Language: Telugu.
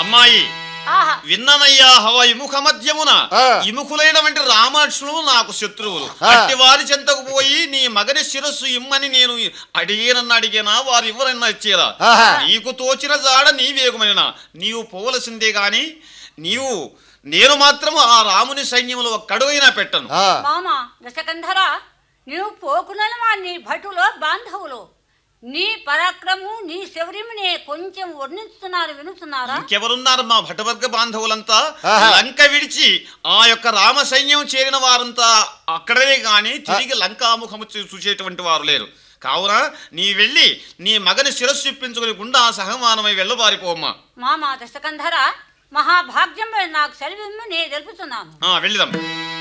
అమ్మాయి ఆహా విన్ననయ్యా హవ ఇముఖ మధ్యమున ఆ. ఇముఖులైనటువంటి రామలక్ష్మణులు నాకు శత్రువులు ఆ. అట్టి వారి చెంతకు పోయి నీ మగని శిరస్సు ఇమ్మని నేను అడిగేనన్న అడిగేనా వారు ఎవరన్నా ఇచ్చేరా ఆహా. నీకు తోచిన జాడ నీ వేగమైన నీవు పోవలసిందే గాని నీవు నేను మాత్రం ఆ రాముని సైన్యంలో ఒక్కడుగైనా పెట్టను ఆ, మామ దశకంధర నీవు పోకునను మా నీ భటులో బాంధవులు నీ పరాక్రము నీ శౌర్యమునే కొంచెం వర్ణిస్తున్నారు వినుతున్నారా ఇంకెవరున్నారు మా భటవర్గ బాంధవులంతా ఆహా. లంక విడిచి ఆ యొక్క రామ సైన్యం చేరిన వారంతా అక్కడనే గాని తిరిగి లంకాముఖము చూ- చూసేటువంటి వారు లేరు కావున నీ వెళ్ళి నీ మగని శిరస్సు ఇప్పించుకుని గుండా సహమానమై వెళ్ళబారిపోమ్మా మామ దశకంధర మహాభాగ్యం నాకు సెలవిమ్ము నేను తెలుపుతున్నాను ఆ, వెళ్ళిదాం